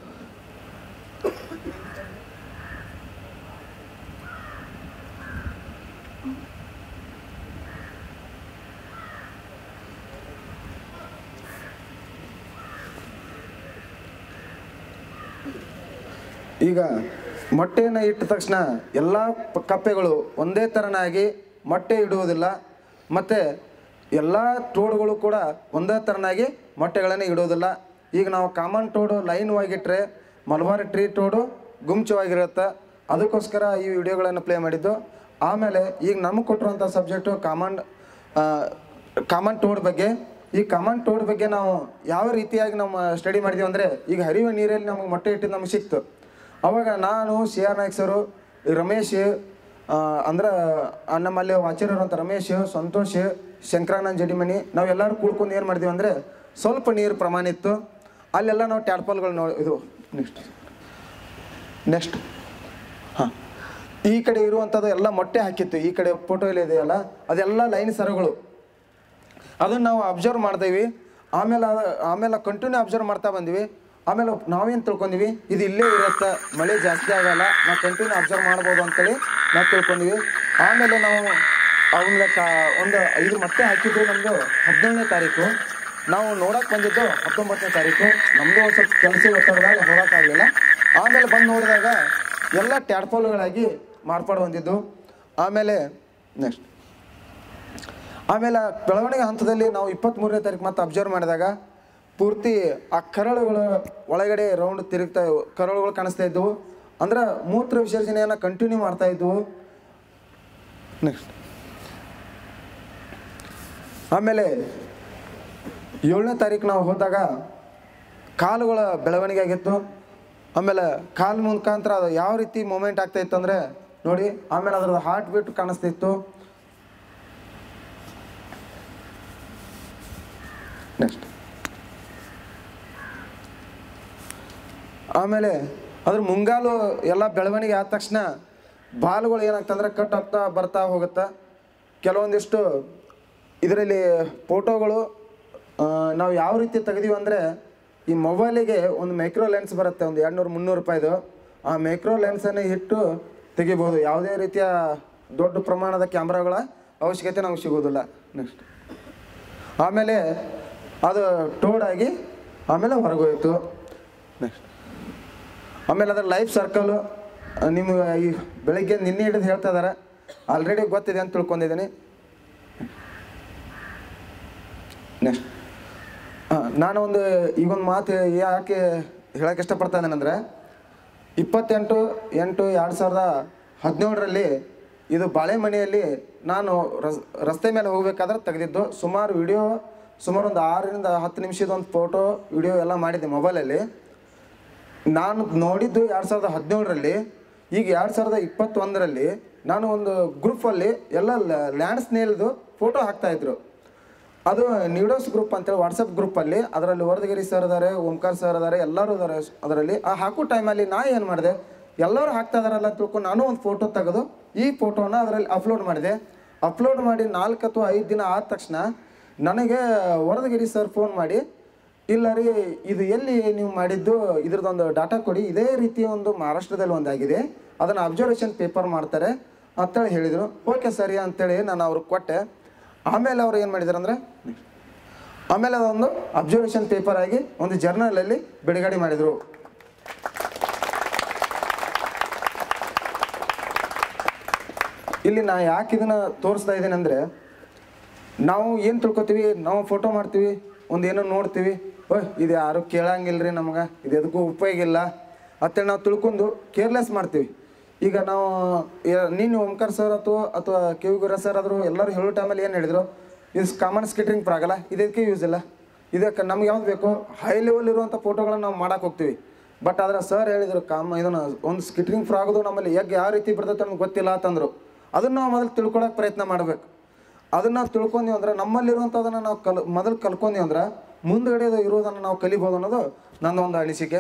ಈಗ ಮೊಟ್ಟೆಯನ್ನು ಇಟ್ಟ ತಕ್ಷಣ ಎಲ್ಲ ಪ- ಕಪ್ಪೆಗಳು ಒಂದೇ ಥರನಾಗಿ ಮೊಟ್ಟೆ ಇಡುವುದಿಲ್ಲ ಮತ್ತು ಎಲ್ಲ ಟೋಡ್ಗಳು ಕೂಡ ಒಂದೇ ಥರನಾಗಿ ಮೊಟ್ಟೆಗಳನ್ನು ಇಡುವುದಿಲ್ಲ ಈಗ ನಾವು ಕಾಮನ್ ಟೋಡು ಲೈನ್ವಾಗಿಟ್ಟರೆ ಮಲಬಾರ್ ಟ್ರೀ ಟೋಡು ಗುಂಚವಾಗಿರುತ್ತೆ ಅದಕ್ಕೋಸ್ಕರ ಈ ವಿಡಿಯೋಗಳನ್ನು ಪ್ಲೇ ಮಾಡಿದ್ದು ಆಮೇಲೆ ಈಗ ನಮಗೆ ಕೊಟ್ಟಿರುವಂಥ ಸಬ್ಜೆಕ್ಟು ಕಾಮನ್ ಕಾಮನ್ ಟೋಡ್ ಬಗ್ಗೆ ಈ ಕಾಮನ್ ಟೋಡ್ ಬಗ್ಗೆ ನಾವು ಯಾವ ರೀತಿಯಾಗಿ ನಾವು ಸ್ಟಡಿ ಮಾಡಿದೀವಿ ಅಂದರೆ ಈಗ ಹರಿಯುವ ನೀರಲ್ಲಿ ನಮಗೆ ಮೊಟ್ಟೆ ಇಟ್ಟಿದ್ದು ನಮಗೆ ಸಿಕ್ತು ಅವಾಗ ನಾನು C R Naik sir Ramesh ಆ, ಅಂದ್ರೆ ಆ, ನಮ್ಮಲ್ಲಿ ವಾಚಿರೋರಂಥ ರಮೇಶ್ ಸಂತೋಷ್ ಶಂಕರಾನಂದ್ ಜಡಿಮಣಿ ನಾವೆಲ್ಲರೂ ಕೂಡ್ಕೊಂಡು ಏನು ಮಾಡಿದ್ವಿ ಅಂದರೆ ಸ್ವಲ್ಪ ನೀರು ಪ್ರಮಾಣ ಇತ್ತು ಅಲ್ಲೆಲ್ಲ ನಾವು ಟ್ಯಾಡ್ಪಾಲ್ಗಳು ನೋಡಿ ಇದು ನೆಕ್ಸ್ಟ್ ನೆಕ್ಸ್ಟ್ ಹಾಂ ಈ ಕಡೆ ಇರುವಂಥದ್ದು ಎಲ್ಲ ಮೊಟ್ಟೆ ಹಾಕಿತ್ತು ಈ ಕಡೆ ಫೋಟೋ ಎಲ್ಲ ಇದೆಯಲ್ಲ ಅದೆಲ್ಲ ಲೈನ್ ಸರಗಳು ಅದನ್ನು ನಾವು ಅಬ್ಸರ್ವ್ ಮಾಡ್ದೇವಿ ಆಮೇಲೆ ಅದ- ಆಮೇಲೆ ಕಂಟಿನ್ಯೂ ಅಬ್ಸರ್ವ್ ಮಾಡ್ತಾ ಬಂದ್ವಿ ಆಮೇಲೆ ನಾವೇನು ತಿಳ್ಕೊಂಡ್ವಿ ಇದು ಇಲ್ಲೇ ಇರುತ್ತೆ ಮಳೆ ಜಾಸ್ತಿ ಆಗಲ್ಲ ನಾವು ಕಂಟಿನ್ಯೂ ಅಬ್ಸರ್ವ್ ಮಾಡ್ಬೋದು ಅಂತೇಳಿ ನಾವು ತಿಳ್ಕೊಂಡ್ವಿ ಆಮೇಲೆ ನಾವು ಅವನ್ನ ಕಾ ಒಂದು ಐದು ಮೊಟ್ಟೆ ಹಾಕಿದ್ದು ನಮ್ಮದು ಹದಿನೇಳನೇ ತಾರೀಕು ನಾವು ನೋಡಕ್ಕೆ ಬಂದಿದ್ದು ಹತ್ತೊಂಬತ್ತನೇ ತಾರೀಕು ನಮ್ಮದು ಒಂದು ಸ್ವಲ್ಪ ಕೆಲಸ ಒತ್ತಡದಾಗ ಹೋಗೋಕ್ಕಾಗಲಿಲ್ಲ ಆಮೇಲೆ ಬಂದು ನೋಡಿದಾಗ ಎಲ್ಲ ಟ್ಯಾಡ್ಪಾಲ್ಗಳಾಗಿ ಮಾರ್ಪಾಡು ಹೊಂದಿದ್ದು ಆಮೇಲೆ ನೆಕ್ಸ್ಟ್ ಆಮೇಲೆ ಆ ಬೆಳವಣಿಗೆ ಹಂತದಲ್ಲಿ ನಾವು ಇಪ್ಪತ್ತ್ಮೂರನೇ ತಾರೀಕು ಮತ್ತೆ ಅಬ್ಸರ್ವ್ ಮಾಡಿದಾಗ ಪೂರ್ತಿ ಆ ಕರಳುಗಳ ಒಳಗಡೆ ರೌಂಡ್ ತಿರುಗ್ತಾ ಕರಳುಗಳು ಕಾಣಿಸ್ತಾ ಇದ್ದವು ಅಂದ್ರೆ ಮೂತ್ರ ವಿಸರ್ಜನೆಯನ್ನು ಕಂಟಿನ್ಯೂ ಮಾಡ್ತಾ ಇದ್ವು ನೆಕ್ಸ್ಟ್ ಆಮೇಲೆ ಏಳನೇ ತಾರೀಕು ನಾವು ಹೋದಾಗ ಕಾಲುಗಳ ಬೆಳವಣಿಗೆ ಆಗಿತ್ತು ಆಮೇಲೆ ಕಾಲು ಮುಖಾಂತರ ಅದು ಯಾವ ರೀತಿ ಮೂಮೆಂಟ್ ಆಗ್ತಾ ಇತ್ತು ಅಂದರೆ ನೋಡಿ ಆಮೇಲೆ ಅದ್ರದ್ದು ಹಾರ್ಟ್ ಬೀಟ್ ಕಾಣಿಸ್ತಿತ್ತು ನೆಕ್ಸ್ಟ್ ಆಮೇಲೆ ಅದ್ರ ಮುಂಗಾಲು ಎಲ್ಲ ಬೆಳವಣಿಗೆ ಆದ ತಕ್ಷಣ ಬಾಲುಗಳು ಏನಾಗ್ತಂದ್ರೆ ಕಟ್ ಆಗ್ತಾ ಬರ್ತಾ ಹೋಗುತ್ತಾ ಕೆಲವೊಂದಿಷ್ಟು ಇದರಲ್ಲಿ ಫೋಟೋಗಳು ನಾವು ಯಾವ ರೀತಿ ತೆಗೆದೀವಿ ಅಂದರೆ ಈ ಮೊಬೈಲಿಗೆ ಒಂದು ಮೈಕ್ರೋ ಲೆನ್ಸ್ ಬರುತ್ತೆ ಒಂದು ಎರಡುನೂರು ಮುನ್ನೂರು ರೂಪಾಯಿದು ಆ ಮೈಕ್ರೋ ಲೆನ್ಸನ್ನು ಇಟ್ಟು ತೆಗಿಬೋದು ಯಾವುದೇ ರೀತಿಯ ದೊಡ್ಡ ಪ್ರಮಾಣದ ಕ್ಯಾಮ್ರಾಗಳ ಅವಶ್ಯಕತೆ ನಮಗೆ ಸಿಗೋದಿಲ್ಲ ನೆಕ್ಸ್ಟ್ ಆಮೇಲೆ ಅದು ಟೋಡಾಗಿ ಆಮೇಲೆ ಹೊರಗೋಯ್ತು ನೆಕ್ಸ್ಟ್ ಆಮೇಲೆ ಅದರ ಲೈಫ್ ಸರ್ಕಲು ನಿಮ್ಗೆ ಈ ಬೆಳಗ್ಗೆ ನಿನ್ನೆ ಹಿಡಿದು ಹೇಳ್ತಾ ಇದ್ದಾರೆ ಆಲ್ರೆಡಿ ಗೊತ್ತಿದೆ ಅಂತ ತಿಳ್ಕೊಂಡಿದ್ದೀನಿ ನೆಕ್ಸ್ಟ್ ಹಾಂ ನಾನು ಒಂದು ಈಗೊಂದು ಮಾತು ಯಾಕೆ ಹೇಳಕ್ಕೆ ಇಷ್ಟಪಡ್ತಾ ಇದ್ದೇನೆಂದರೆ ಇಪ್ಪತ್ತೆಂಟು ಎಂಟು ಎರಡು ಸಾವಿರದ ಹದಿನೇಳರಲ್ಲಿ ಇದು ಬಾಳೆಮಣಿಯಲ್ಲಿ ನಾನು ರಸ್ ರಸ್ತೆ ಮೇಲೆ ಹೋಗ್ಬೇಕಾದ್ರೆ ತೆಗೆದಿದ್ದು ಸುಮಾರು ವಿಡಿಯೋ ಸುಮಾರು ಒಂದು ಆರರಿಂದ ಹತ್ತು ನಿಮಿಷದ ಒಂದು ಫೋಟೋ ವಿಡಿಯೋ ಎಲ್ಲ ಮಾಡಿದ್ದೆ ಮೊಬೈಲಲ್ಲಿ ನಾನು ನೋಡಿದ್ದು ಎರಡು ಸಾವಿರದ ಹದಿನೇಳರಲ್ಲಿ ಈಗ ಎರಡು ಸಾವಿರದ ಇಪ್ಪತ್ತೊಂದರಲ್ಲಿ ನಾನು ಒಂದು ಗ್ರೂಪಲ್ಲಿ ಎಲ್ಲ ಲ್ಯಾಂಡ್ ಸ್ನೇಲ್ದು ಫೋಟೋ ಹಾಕ್ತಾಯಿದ್ರು ಅದು ನ್ಯೂಡೋಸ್ ಗ್ರೂಪ್ ಅಂತೇಳಿ ವಾಟ್ಸಪ್ ಗ್ರೂಪಲ್ಲಿ ಅದರಲ್ಲಿ ವರದಗಿರಿ ಸರ್ ಇದ್ದಾರೆ ಓಂಕಾರ್ ಸರ್ ಇದ್ದಾರೆ ಎಲ್ಲರೂ ಇದ್ದಾರೆ ಅದರಲ್ಲಿ ಆ ಹಾಕೋ ಟೈಮಲ್ಲಿ ನಾ ಏನು ಮಾಡಿದೆ ಎಲ್ಲರೂ ಹಾಕ್ತಾ ಇದಾರಲ್ಲ ಅಂತ ತಿಳ್ಕೊಂಡು ನಾನು ಒಂದು ಫೋಟೋ ತೆಗೆದು ಈ ಫೋಟೋನ ಅದರಲ್ಲಿ ಅಪ್ಲೋಡ್ ಮಾಡಿದೆ ಅಪ್ಲೋಡ್ ಮಾಡಿ ನಾಲ್ಕು ಅಥವಾ ಐದು ದಿನ ಆದ ತಕ್ಷಣ ನನಗೆ ವರದಗಿರಿ ಸರ್ ಫೋನ್ ಮಾಡಿ ಇಲ್ಲ ರೀ ಇದು ಎಲ್ಲಿ ನೀವು ಮಾಡಿದ್ದು ಇದ್ರದ್ದೊಂದು ಡಾಟಾ ಕೊಡಿ ಇದೇ ರೀತಿಯ ಒಂದು ಮಹಾರಾಷ್ಟ್ರದಲ್ಲಿ ಒಂದಾಗಿದೆ ಅದನ್ನು ಅಬ್ಸರ್ವೇಷನ್ ಪೇಪರ್ ಮಾಡ್ತಾರೆ ಅಂತೇಳಿ ಹೇಳಿದರು ಓಕೆ ಸರಿ ಅಂತೇಳಿ ನಾನು ಅವ್ರಿಗೆ ಕೊಟ್ಟೆ ಆಮೇಲೆ ಅವ್ರು ಏನು ಮಾಡಿದಾರೆ ಅಂದರೆ ಆಮೇಲೆ ಅದೊಂದು ಅಬ್ಸರ್ವೇಷನ್ ಪೇಪರ್ ಆಗಿ ಒಂದು ಜರ್ನಲಲ್ಲಿ ಬಿಡುಗಡೆ ಮಾಡಿದರು ಇಲ್ಲಿ ನಾ ಯಾಕೆ ಇದನ್ನು ತೋರಿಸ್ತಾ ಇದ್ದೇನೆ ಅಂದರೆ ನಾವು ಏನು ತಿಳ್ಕೊತೀವಿ ನಾವು ಫೋಟೋ ಮಾಡ್ತೀವಿ ಒಂದು ಏನೋ ನೋಡ್ತೀವಿ ಓಯ್ ಇದು ಯಾರು ಕೇಳಂಗಿಲ್ಲ ರೀ ನಮ್ಗೆ ಇದು ಎದಕ್ಕೂ ಉಪಯೋಗ ಇಲ್ಲ ಅಂತೇಳಿ ನಾವು ತಿಳ್ಕೊಂಡು ಕೇರ್ಲೆಸ್ ಮಾಡ್ತೀವಿ ಈಗ ನಾವು ಯ- ನೀನು ಓಂಕಾರ್ ಸರ್ ಅಥವಾ ಅಥವಾ ಕೆ ವಿ ಗುರ ಸರ್ ಆದರೂ ಎಲ್ಲರೂ ಹೇಳೋ ಟೈಮಲ್ಲಿ ಏನು ಹೇಳಿದ್ರು ಇದು ಕಾಮನ್ ಸ್ಕಿಟ್ರಿಂಗ್ ಪ್ರಾಗಲ್ಲ ಇದಕ್ಕೆ ಯೂಸ್ ಇಲ್ಲ ಇದಕ್ಕೆ ನಮ್ಗೆ ಯಾವ್ದು ಬೇಕು ಹೈ ಲೆವೆಲ್ ಇರುವಂಥ ಫೋಟೋಗಳನ್ನ ನಾವು ಮಾಡಕ್ಕೆ ಹೋಗ್ತೀವಿ ಬಟ್ ಆದ್ರೆ ಸರ್ ಹೇಳಿದ್ರು ಕಾಮ ಇದನ್ನ ಒಂದು ಸ್ಕಿಟ್ರಿಂಗ್ ಫ್ರಾಗ್ದು ನಮ್ಮಲ್ಲಿ ಎಗ್ ಯಾವ ರೀತಿ ಬಿಡ್ತೈತೆ ನಮ್ಗೆ ಗೊತ್ತಿಲ್ಲ ಅಂತಂದ್ರು ಅದನ್ನ ನಾವು ಮೊದಲು ತಿಳ್ಕೊಳಕ್ಕೆ ಪ್ರಯತ್ನ ಮಾಡಬೇಕು ಅದನ್ನ ನಾವು ತಿಳ್ಕೊಂತೀವಿ ಅಂದ್ರೆ ನಮ್ಮಲ್ಲಿರುವಂಥದ್ದನ್ನು ನಾವು ಕಲ್ ಮೊದಲು ಕಲ್ಕೊಂತೀವಿ ಅಂದ್ರೆ ಮುಂದ್ಗಡೆ ಇರೋದನ್ನು ನಾವು ಕಲಿಬೋದು ಅನ್ನೋದು ನನ್ನ ಒಂದು ಅನಿಸಿಕೆ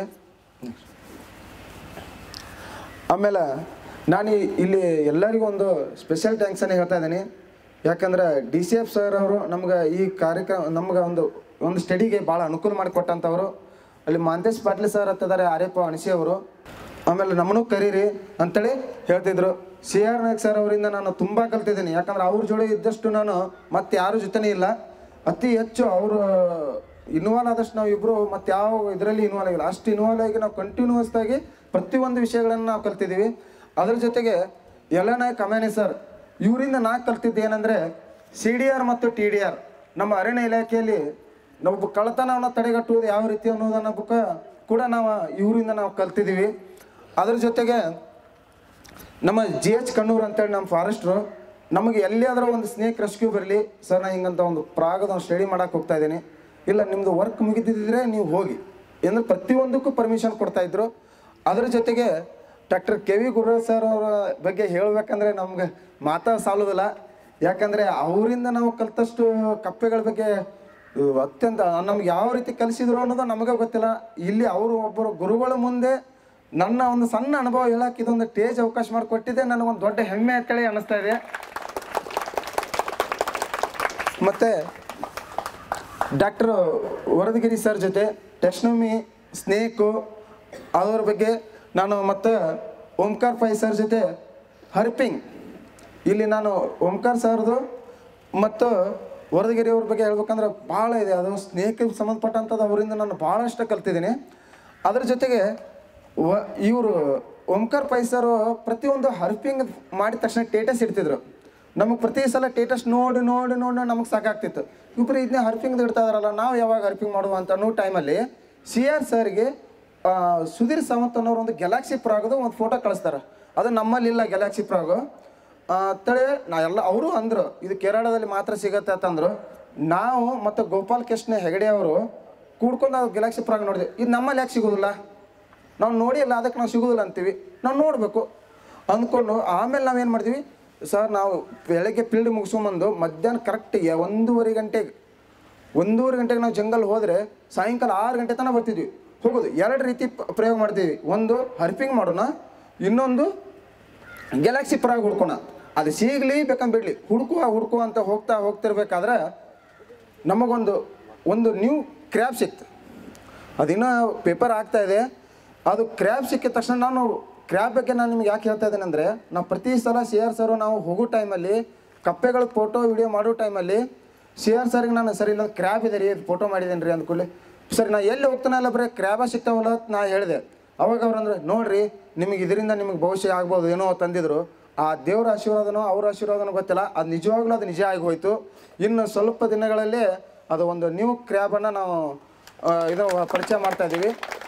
ಆಮೇಲೆ ನಾನು ಈ- ಇಲ್ಲಿ ಎಲ್ಲರಿಗೂ ಒಂದು ಸ್ಪೆಷಲ್ ಥ್ಯಾಂಕ್ಸನ್ನು ಹೇಳ್ತಾ ಇದ್ದೀನಿ ಯಾಕಂದ್ರೆ ಡಿ ಸಿ ಎಫ್ ಸರ್ ಅವರು ನಮ್ಗೆ ಈ ಕಾರ್ಯಕ್ರಮ ನಮ್ಗೆ ಒಂದು ಒಂದು ಸ್ಟಡಿಗೆ ಭಾಳ ಅನುಕೂಲ ಮಾಡಿಕೊಟ್ಟಂಥವ್ರು ಅಲ್ಲಿ ಮಾಂತೇಶ್ ಪಾಟೀಲ್ ಸರ್ ಹತ್ತಿದ್ದಾರೆ ಆರ್ಯಪ್ಪ ಅಣಸಿ ಅವರು ಆಮೇಲೆ ನಮ್ಮನ್ನು ಕರೀರಿ ಅಂತೇಳಿ ಹೇಳ್ತಿದ್ರು ಸಿ ಆರ್ ನಾಯಕ್ ಸರ್ ಅವರಿಂದ ನಾನು ತುಂಬ ಕಲ್ತಿದ್ದೀನಿ ಯಾಕಂದ್ರೆ ಅವ್ರ ಜೋಡಿ ಇದ್ದಷ್ಟು ನಾನು ಮತ್ತೆ ಯಾರ ಜೊತೆನೇ ಇಲ್ಲ ಅತಿ ಹೆಚ್ಚು ಅವರು ಇನ್ವಾಲ್ವ್ ಆದಷ್ಟು ನಾವು ಇಬ್ಬರು ಮತ್ತೆ ಯಾವ ಇದರಲ್ಲಿ ಇನ್ವಾಲ್ವ್ ಆಗಿಲ್ಲ ಅಷ್ಟು ಇನ್ವಾಲ್ವ್ ಆಗಿ ನಾವು ಕಂಟಿನ್ಯೂಸ್ ಆಗಿ ಪ್ರತಿಯೊಂದು ವಿಷಯಗಳನ್ನು ನಾವು ಕಲ್ತಿದ್ದೀವಿ ಅದ್ರ ಜೊತೆಗೆ ಯಲನಾಯಕ್ ಅಮೇನಿ ಸರ್ ಇವರಿಂದ ನಾ ಕಲ್ತಿದ್ದು ಏನಂದರೆ ಸಿ ಡಿ ಆರ್ ಮತ್ತು ಟಿ ಡಿ ಆರ್ ನಮ್ಮ ಅರಣ್ಯ ಇಲಾಖೆಯಲ್ಲಿ ನಾವು ಕಳ್ಳತನವನ್ನು ತಡೆಗಟ್ಟುವುದು ಯಾವ ರೀತಿ ಅನ್ನೋದನ್ನ ಬುಕ್ಕ ಕೂಡ ನಾವು ಇವರಿಂದ ನಾವು ಕಲ್ತಿದ್ದೀವಿ ಅದ್ರ ಜೊತೆಗೆ ನಮ್ಮ ಜಿ ಎಚ್ ಕಣ್ಣೂರ್ ಅಂತೇಳಿ ನಮ್ಮ ಫಾರೆಸ್ಟ್ರು ನಮಗೆ ಎಲ್ಲಿಯಾದ್ರೂ ಒಂದು ಸ್ನೇಕ್ ರೆಸ್ಕ್ಯೂ ಬರಲಿ ಸರ್ ನಾನು ಹಿಂಗಂತ ಒಂದು ಪ್ರಾಗದ ಒಂದು ಸ್ಟಡಿ ಮಾಡಕ್ಕೆ ಹೋಗ್ತಾ ಇದ್ದೀನಿ ಇಲ್ಲ ನಿಮ್ಮದು ವರ್ಕ್ ಮುಗಿದಿದ್ದರೆ ನೀವು ಹೋಗಿ ಅಂದ್ರೆ ಪ್ರತಿಯೊಂದಕ್ಕೂ ಪರ್ಮಿಷನ್ ಕೊಡ್ತಾ ಇದ್ರು ಅದ್ರ ಜೊತೆಗೆ doctor K V Gururaj sir ಅವರ ಬಗ್ಗೆ ಹೇಳಬೇಕಂದ್ರೆ ನಮ್ಗೆ ಮಾತಾ ಸಾಲೋದಿಲ್ಲ ಯಾಕಂದರೆ ಅವರಿಂದ ನಾವು ಕಲ್ತಷ್ಟು ಕಪ್ಪೆಗಳ ಬಗ್ಗೆ ಇವ್ ಅತ್ಯಂತ ನಮ್ಗೆ ಯಾವ ರೀತಿ ಕಲಿಸಿದ್ರು ಅನ್ನೋದು ನಮಗೆ ಗೊತ್ತಿಲ್ಲ ಇಲ್ಲಿ ಅವರು ಒಬ್ಬರು ಗುರುಗಳ ಮುಂದೆ ನನ್ನ ಒಂದು ಸಣ್ಣ ಅನುಭವ ಹೇಳಕ್ಕೆ ಇದೊಂದು ಟೇಜ್ ಅವಕಾಶ ಮಾಡಿಕೊಟ್ಟಿದೆ ನನಗೊಂದು ದೊಡ್ಡ ಹೆಮ್ಮೆ ಅಂತೇಳಿ ಅನ್ನಿಸ್ತಾ ಇದೆ ಮತ್ತೆ ಡಾಕ್ಟರ್ ವರದಗಿರಿ ಸರ್ ಜೊತೆ ಟೆಕ್ಸ್ನಮಿ ಸ್ನೇಕು ಅದರ ಬಗ್ಗೆ ನಾನು ಮತ್ತು ಓಂಕಾರ್ ಪೈ ಸರ್ ಜೊತೆ ಹರ್ಪಿಂಗ್ ಇಲ್ಲಿ ನಾನು ಓಂಕಾರ್ ಸರ್ದು ಮತ್ತು ವರದಗಿರಿ ಅವ್ರ ಬಗ್ಗೆ ಹೇಳ್ಬೇಕಂದ್ರೆ ಭಾಳ ಇದೆ ಅದು ಸ್ನೇಹಿಗೆ ಸಂಬಂಧಪಟ್ಟಂಥದ್ದು ಅವರಿಂದ ನಾನು ಭಾಳಷ್ಟು ಕಲ್ತಿದ್ದೀನಿ ಅದ್ರ ಜೊತೆಗೆ ವ ಇವರು ಓಂಕಾರ್ ಪೈ ಸರ್ ಪ್ರತಿಯೊಂದು ಹರ್ಪಿಂಗ್ ಮಾಡಿದ ತಕ್ಷಣ ಟೇಟಸ್ ಇಡ್ತಿದ್ರು ನಮಗೆ ಪ್ರತಿ ಸಲ ಟೇಟಸ್ ನೋಡಿ ನೋಡಿ ನೋಡಿ ನಮಗೆ ಸಾಕಾಗ್ತಿತ್ತು ಇಬ್ಬರು ಇದನ್ನೇ ಹರ್ಪಿಂಗ್ ಇಡ್ತಾ ಇದಾರಲ್ಲ ನಾವು ಯಾವಾಗ ಹರ್ಪಿಂಗ್ ಮಾಡುವ ಅಂತ ಅನ್ನೋ ಟೈಮಲ್ಲಿ ಸಿ ಆರ್ ಸರ್ಗೆ ಸುಧೀರ್ ಸಾವಂತ್ ಅನ್ನೋರು ಒಂದು ಗ್ಯಾಲಾಕ್ಸಿ ಪ್ರಾಗದು ಒಂದು ಫೋಟೋ ಕಳಿಸ್ತಾರೆ ಅದು ನಮ್ಮಲ್ಲಿಲ್ಲ ಗ್ಯಾಲಾಕ್ಸಿ ಪ್ರಾಗು ತಳಿ ನಾ ಎಲ್ಲ ಅವರು ಅಂದರು ಇದು ಕೇರಳದಲ್ಲಿ ಮಾತ್ರ ಸಿಗತ್ತೆ ಅಂತಂದ್ರು ನಾವು ಮತ್ತು ಗೋಪಾಲ್ ಕೃಷ್ಣ ಹೆಗಡೆ ಅವರು ಕೂಡ್ಕೊಂಡು ಅದು ಗ್ಯಾಲಾಕ್ಸಿ ಪ್ರಾಗ್ ನೋಡಿದ್ವಿ ಇದು ನಮ್ಮಲ್ಲಿ ಯಾಕೆ ಸಿಗೋದಿಲ್ಲ ನಾವು ನೋಡಿಲ್ಲ ಅದಕ್ಕೆ ನಾವು ಸಿಗೋದಿಲ್ಲ ಅಂತೀವಿ ನಾವು ನೋಡಬೇಕು ಅಂದ್ಕೊಂಡು ಆಮೇಲೆ ನಾವೇನು ಮಾಡ್ತೀವಿ ಸರ್ ನಾವು ಬೆಳಗ್ಗೆ ಫೀಲ್ಡ್ ಮುಗಿಸ್ಕೊಂಬಂದು ಮಧ್ಯಾಹ್ನ ಕರೆಕ್ಟ್ ಒಂದೂವರೆ ಗಂಟೆಗೆ ಒಂದೂವರೆ ಗಂಟೆಗೆ ನಾವು ಜಂಗಲ್ ಹೋದರೆ ಸಾಯಂಕಾಲ ಆರು ಗಂಟೆ ತನಕ ಬರ್ತಿದ್ವಿ ಹೋಗೋದು ಎರಡು ರೀತಿ ಪ- ಪ್ರಯೋಗ ಮಾಡ್ತೀವಿ ಒಂದು ಹರ್ಪಿಂಗ್ ಮಾಡೋಣ ಇನ್ನೊಂದು ಗ್ಯಾಲಾಕ್ಸಿ ಪ್ರಾಗ್ ಹುಡ್ಕೋಣ ಅದು ಸಿಗಲಿ ಬೇಕಂದ್ ಬಿಡಲಿ ಹುಡುಕುವ ಹುಡುಕುವ ಅಂತ ಹೋಗ್ತಾ ಹೋಗ್ತಿರ್ಬೇಕಾದ್ರೆ ನಮಗೊಂದು ಒಂದು ನ್ಯೂ ಕ್ರ್ಯಾಬ್ ಸಿಕ್ತು ಅದಿನ್ನೂ ಪೇಪರ್ ಆಗ್ತಾ ಇದೆ ಅದು ಕ್ರ್ಯಾಬ್ ಸಿಕ್ಕಿದ ತಕ್ಷಣ ನಾನು ಕ್ರ್ಯಾಬ್ ಬಗ್ಗೆ ನಾನು ನಿಮ್ಗೆ ಯಾಕೆ ಹೇಳ್ತಾ ಇದ್ದೇನೆ ಅಂದರೆ ನಾವು ಪ್ರತಿ ಸಲ ಸಿ ಆರ್ ಸರು ನಾವು ಹೋಗೋ ಟೈಮಲ್ಲಿ ಕಪ್ಪೆಗಳ ಫೋಟೋ ವಿಡಿಯೋ ಮಾಡೋ ಟೈಮಲ್ಲಿ ಸಿ ಆರ್ ಸರ್ಗೆ ನಾನು ಸರಿ ಇಲ್ಲೊಂದು ಕ್ರ್ಯಾಬ್ ಇದೆ ರೀ ಫೋಟೋ ಮಾಡಿದ್ದೇನೆ ರೀ ಅಂದ್ಕೂಡ್ಲೆ ಸರಿ ನಾ ಎಲ್ಲಿ ಹೋಗ್ತಾನಲ್ಲ ಬರೀ ಕ್ರ್ಯಾಬ ಸಿಗ್ತಾವಲ್ಲ ಅಂತ ನಾ ಹೇಳಿದೆ ಅವಾಗ ಅವ್ರು ಅಂದ್ರೆ ನೋಡ್ರಿ ನಿಮಗೆ ಇದರಿಂದ ನಿಮಗೆ ಭವಿಷ್ಯ ಆಗ್ಬೋದು ಏನೋ ತಂದಿದ್ರು ಆ ದೇವರ ಆಶೀರ್ವಾದನೋ ಅವ್ರ ಆಶೀರ್ವಾದನೋ ಗೊತ್ತಿಲ್ಲ ಅದು ನಿಜವಾಗ್ಲೂ ಅದು ನಿಜ ಆಗಿ ಹೋಯ್ತು ಇನ್ನು ಸ್ವಲ್ಪ ದಿನಗಳಲ್ಲಿ ಅದು ಒಂದು ನ್ಯೂ ಕ್ರ್ಯಾಬನ್ನು ನಾವು ಆ, ಇದು ಪರಿಚಯ ಮಾಡ್ತಾ ಇದ್ದೀವಿ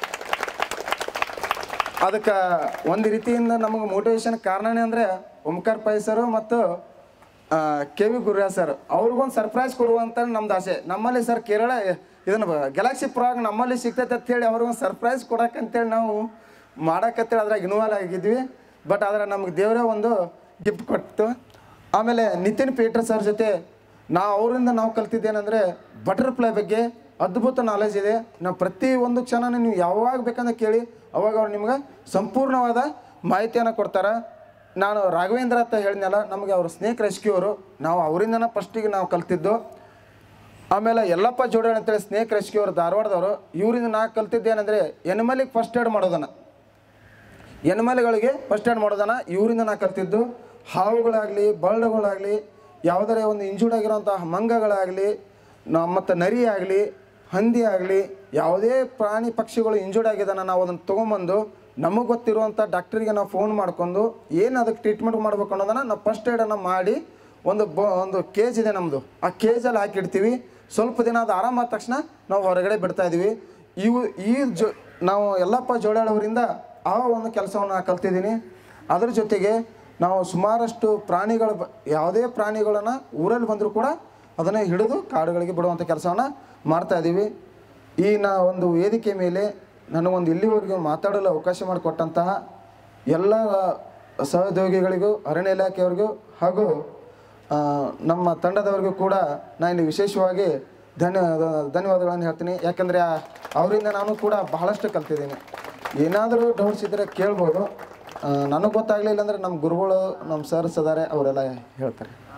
ಅದಕ್ಕೆ ಒಂದು ರೀತಿಯಿಂದ ನಮಗೆ ಮೋಟಿವೇಶನ್ ಕಾರಣನೇ ಅಂದರೆ ಓಂಕಾರ್ ಪೈ ಸರು ಮತ್ತು ಕೆ ವಿ ಗುರುರಾಜ್ ಸರ್ ಅವ್ರಿಗೊಂದು ಸರ್ಪ್ರೈಸ್ ಕೊಡುವಂತ ನಮ್ದು ಆಸೆ ನಮ್ಮಲ್ಲಿ ಸರ್ ಕೇರಳ ಇದನ್ನು ಗ್ಯಾಲಾಕ್ಸಿ ಪ್ರಾಗ್ ನಮ್ಮಲ್ಲಿ ಸಿಗ್ತೈತೆ ಅಂತೇಳಿ ಅವ್ರಿಗೊಂದು ಸರ್ಪ್ರೈಸ್ ಕೊಡಕ್ಕಂತೇಳಿ ನಾವು ಮಾಡಕ್ಕಂತೇಳಿ ಅದ್ರಾಗ ಇನ್ವಾಲ್ವ್ ಆಗಿದ್ವಿ ಬಟ್ ಆದರೆ ನಮಗೆ ದೇವರೇ ಒಂದು ಗಿಫ್ಟ್ ಕೊಟ್ಟು ಆಮೇಲೆ ನಿತಿನ್ ಪೀಟರ್ ಸರ್ ಜೊತೆ ನಾವು ಅವರಿಂದ ನಾವು ಕಲ್ತಿದ್ದೇನೆಂದರೆ ಬಟರ್ಫ್ಲೈ ಬಗ್ಗೆ ಅದ್ಭುತ ನಾಲೆಜ್ ಇದೆ ನಾವು ಪ್ರತಿ ಒಂದು ಕ್ಷಣನೂ ನೀವು ಯಾವಾಗ ಬೇಕಂದ್ರೆ ಕೇಳಿ ಅವಾಗ ಅವ್ರು ನಿಮ್ಗೆ ಸಂಪೂರ್ಣವಾದ ಮಾಹಿತಿಯನ್ನು ಕೊಡ್ತಾರೆ ನಾನು ರಾಘವೇಂದ್ರ ಅಂತ ಹೇಳಿದ್ನಲ್ಲ ನಮಗೆ ಅವರು ಸ್ನೇಕ್ ರೆಸ್ಕ್ಯೂ ಅವರು ನಾವು ಅವರಿಂದನೇ ಫಸ್ಟಿಗೆ ನಾವು ಕಲ್ತಿದ್ದು ಆಮೇಲೆ ಯಲ್ಲಪ್ಪ ಜೋಡಣೆ ಅಂತೇಳಿ ಸ್ನೇಕ್ ರೆಸ್ಕ್ಯೂ ಅವರು ಧಾರವಾಡದವರು ಇವರಿಂದ ನಾ ಕಲ್ತಿದ್ದೇನೆಂದರೆ ಎನಿಮಲಿಗೆ ಫಸ್ಟ್ ಏಡ್ ಮಾಡೋದನ್ನು ಎನಿಮಲ್ಗಳಿಗೆ ಫಸ್ಟ್ ಏಡ್ ಮಾಡೋದನ್ನ ಇವರಿಂದ ನಾ ಕಲ್ತಿದ್ದು ಹಾವುಗಳಾಗಲಿ ಬಳ್ಳುಗಳಾಗಲಿ ಯಾವುದರ ಒಂದು ಇಂಜೂರ್ಡ್ ಆಗಿರೋಂತಹ ಮಂಗಗಳಾಗಲಿ ನ ಮತ್ತು ನರಿ ಆಗಲಿ ಹಂದಿ ಆಗಲಿ ಯಾವುದೇ ಪ್ರಾಣಿ ಪಕ್ಷಿಗಳು ಇಂಜೂರ್ಡ್ ಆಗಿದ್ದಾನ ನಾವು ಅದನ್ನು ತೊಗೊಂಬಂದು ನಮಗೆ ಗೊತ್ತಿರುವಂಥ ಡಾಕ್ಟ್ರಿಗೆ ನಾವು ಫೋನ್ ಮಾಡ್ಕೊಂಡು ಏನು ಅದಕ್ಕೆ ಟ್ರೀಟ್ಮೆಂಟ್ ಮಾಡ್ಬೇಕು ಅನ್ನೋದನ್ನು ನಾವು ಫಸ್ಟ್ ಏಡನ್ನು ಮಾಡಿ ಒಂದು ಬ ಒಂದು ಕೇಜ್ ಇದೆ ನಮ್ಮದು ಆ ಕೇಜಲ್ಲಿ ಹಾಕಿಡ್ತೀವಿ ಸ್ವಲ್ಪ ದಿನ ಅದು ಆರಾಮಾದ ತಕ್ಷಣ ನಾವು ಹೊರಗಡೆ ಬಿಡ್ತಾ ಇದೀವಿ ಇವು ಈ ಜೊ ನಾವು ಯಲ್ಲಪ್ಪ ಜೋಡಾಳವರಿಂದ ಆ ಒಂದು ಕೆಲಸವನ್ನು ನಾನು ಕಲ್ತಿದ್ದೀನಿ ಅದ್ರ ಜೊತೆಗೆ ನಾವು ಸುಮಾರಷ್ಟು ಪ್ರಾಣಿಗಳ ಬ ಯಾವುದೇ ಪ್ರಾಣಿಗಳನ್ನು ಊರಲ್ಲಿ ಬಂದರೂ ಕೂಡ ಅದನ್ನು ಹಿಡಿದು ಕಾಡುಗಳಿಗೆ ಬಿಡುವಂಥ ಕೆಲಸವನ್ನು ಮಾಡ್ತಾ ಇದ್ದೀವಿ ಈ ನಾ ಒಂದು ವೇದಿಕೆ ಮೇಲೆ ನನಗೊಂದು ಇಲ್ಲಿವರೆಗೂ ಮಾತಾಡಲು ಅವಕಾಶ ಮಾಡಿಕೊಟ್ಟಂತಹ ಎಲ್ಲ ಸಹೋದ್ಯೋಗಿಗಳಿಗೂ ಅರಣ್ಯ ಇಲಾಖೆಯವರಿಗೂ ಹಾಗೂ ಆ, ನಮ್ಮ ತಂಡದವರಿಗೂ ಕೂಡ ನಾನು ಇಲ್ಲಿ ವಿಶೇಷವಾಗಿ ಧನ್ಯ ಧನ್ಯವಾದಗಳನ್ನು ಹೇಳ್ತೀನಿ ಯಾಕಂದರೆ ಅವರಿಂದ ನಾನು ಕೂಡ ಬಹಳಷ್ಟು ಕಲ್ತಿದ್ದೀನಿ ಏನಾದರೂ ಡೌಟ್ಸ್ ಇದ್ದರೆ ಕೇಳ್ಬೋದು ನನಗೆ ಗೊತ್ತಾಗಲಿಲ್ಲ ಅಂದರೆ ನಮ್ಮ ಗುರುಗಳು ನಮ್ಮ ಸರ್ಸ್ ಅದಾರೆ ಅವರೆಲ್ಲ ಹೇಳ್ತಾರೆ